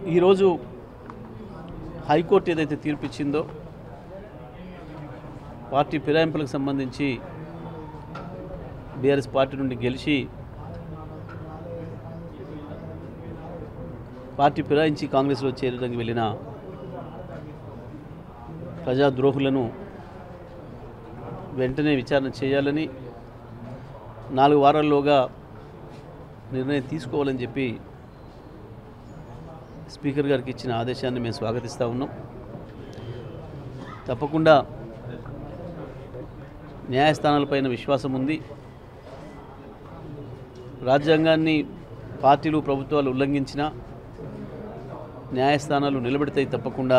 ఈరోజు హైకోర్టు ఏదైతే తీర్పు ఇచ్చిందో పార్టీ ఫిరాయింపులకు సంబంధించి బీఆర్ఎస్ పార్టీ నుండి గెలిచి పార్టీ ఫిరాయించి కాంగ్రెస్లో చేరడానికి వెళ్ళిన ప్రజాద్రోహులను వెంటనే విచారణ చేయాలని నాలుగు వారాల్లోగా నిర్ణయం తీసుకోవాలని చెప్పి స్పీకర్ గారికి ఇచ్చిన ఆదేశాన్ని మేము స్వాగతిస్తూ ఉన్నాం తప్పకుండా న్యాయస్థానాలపైన విశ్వాసం ఉంది రాజ్యాంగాన్ని పార్టీలు ప్రభుత్వాలు ఉల్లంఘించిన న్యాయస్థానాలు నిలబెడతాయి తప్పకుండా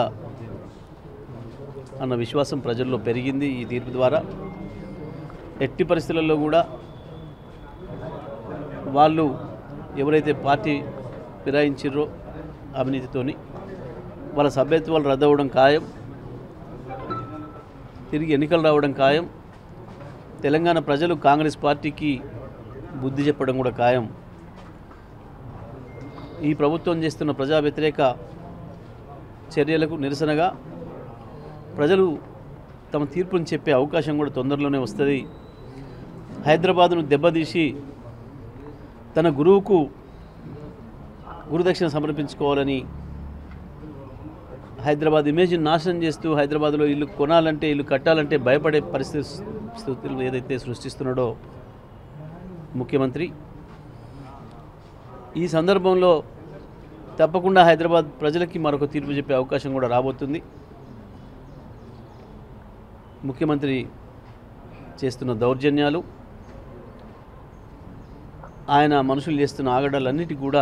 అన్న విశ్వాసం ప్రజల్లో పెరిగింది ఈ తీర్పు ద్వారా ఎట్టి పరిస్థితులలో కూడా వాళ్ళు ఎవరైతే పార్టీ ఫిరాయించారో అవినీతితోని వాళ్ళ సభ్యత్వాలు రద్దవడం ఖాయం తిరిగి ఎన్నికలు రావడం ఖాయం తెలంగాణ ప్రజలు కాంగ్రెస్ పార్టీకి బుద్ధి చెప్పడం కూడా ఖాయం ఈ ప్రభుత్వం చేస్తున్న ప్రజా వ్యతిరేక చర్యలకు నిరసనగా ప్రజలు తమ తీర్పుని చెప్పే అవకాశం కూడా తొందరలోనే వస్తుంది హైదరాబాదును దెబ్బతీసి తన గురువుకు గురుదక్షిణ సమర్పించుకోవాలని హైదరాబాద్ ఇమేజ్ని నాశనం చేస్తూ హైదరాబాద్లో ఇల్లు కొనాలంటే ఇల్లు కట్టాలంటే భయపడే పరిస్థితి స్థితులు ఏదైతే సృష్టిస్తున్నాడో ముఖ్యమంత్రి ఈ సందర్భంలో తప్పకుండా హైదరాబాద్ ప్రజలకి మరొక తీర్పు చెప్పే అవకాశం కూడా రాబోతుంది ముఖ్యమంత్రి చేస్తున్న దౌర్జన్యాలు ఆయన మనుషులు చేస్తున్న ఆగడాలన్నిటికీ కూడా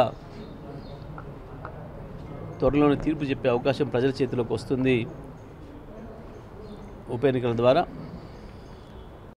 త్వరలోనే తీర్పు చెప్పే అవకాశం ప్రజల చేతిలోకి వస్తుంది ఉప ఎన్నికల ద్వారా